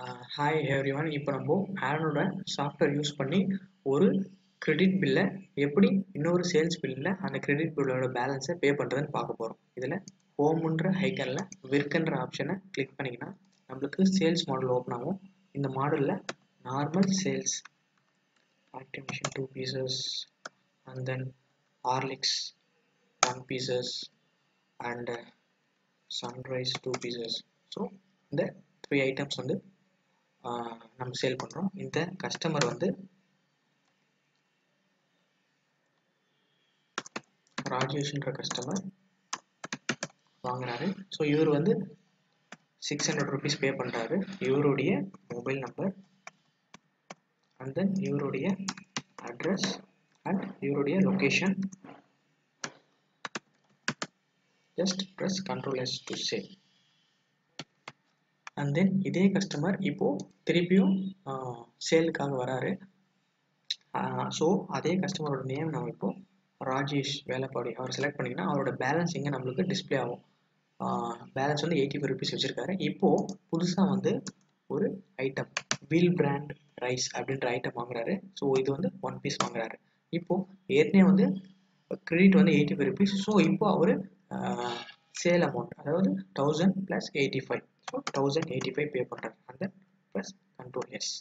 hi every one இப்போ நம்ம ஆடனோட software use பண்ணி ஒரு கிரெடிட் பில்லை எப்படி இன்னொரு சேல்ஸ் பில்லில் அந்த கிரெடிட் பில்லோட பேலன்ஸை பே பண்ணுறதுன்னு பார்க்க போகிறோம் இதில் ஹோம்ன்ற ஐக்கனில் விற்கன்ற ஆப்ஷனை கிளிக் பண்ணிங்கன்னா நம்மளுக்கு சேல்ஸ் மாடல் ஓப்பன் ஆகும் இந்த மாடலில் normal sales active machine two pieces and then Horlicks one pieces and Sunrise two pieces so இந்த த்ரீ ஐட்டம்ஸ் வந்து நம்ம சேல் பண்ணுறோம் இந்த கஸ்டமர் வந்து ராஜேஷ்ன்ற கஸ்டமர் வாங்குறாரு ஸோ இவர் வந்து சிக்ஸ் ஹண்ட்ரட் ருபீஸ் பே பண்ணுறாரு இவருடைய மொபைல் நம்பர் அண்ட் தென் இவருடைய அட்ரஸ் அண்ட் இவருடைய location just press control S to save and then இதே கஸ்டமர் இப்போது திருப்பியும் சேலுக்காக வராரு ஸோ அதே கஸ்டமரோட நேம் நம்ம இப்போ ராஜேஷ் வேலைப்பாடி அவர் செலக்ட் பண்ணிங்கன்னா அவரோட பேலன்ஸ் இங்கே நம்மளுக்கு டிஸ்பிளே ஆகும் பேலன்ஸ் வந்து எயிட்டி ஃபைவ் ருபீஸ் வச்சுருக்காரு இப்போது புதுசாக வந்து ஒரு ஐட்டம் வீல் பிராண்ட் ரைஸ் அப்படின்ற ஐட்டம் வாங்குறாரு ஸோ இது வந்து ஒன் பீஸ் வாங்குறாரு இப்போது ஏற்கனவே வந்து கிரெடிட் வந்து எயிட்டி ஃபைவ் ருபீஸ் ஸோ இப்போ அவர் சேல் அமௌண்ட் அதாவது thousand plus eighty five so thousand eighty five pay பண்ணுறாரு அந்த ப்ளஸ் கண்ட்ரோல் எஸ்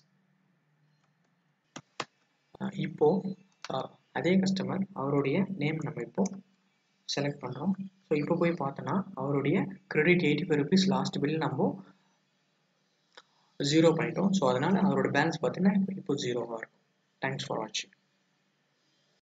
இப்போது அதே கஸ்டமர் அவருடைய நேம் நம்ம இப்போ செலக்ட் பண்ணுறோம் ஸோ இப்போ போய் பார்த்தோன்னா அவருடைய credit eighty five rupees last bill நம்ம ஜீரோ பண்ணிட்டோம் ஸோ அதனால் அவரோட பேலன்ஸ் பார்த்தீங்கன்னா இப்போ ஜீரோவாக இருக்கும் தேங்க்ஸ் ஃபார் வாட்சிங்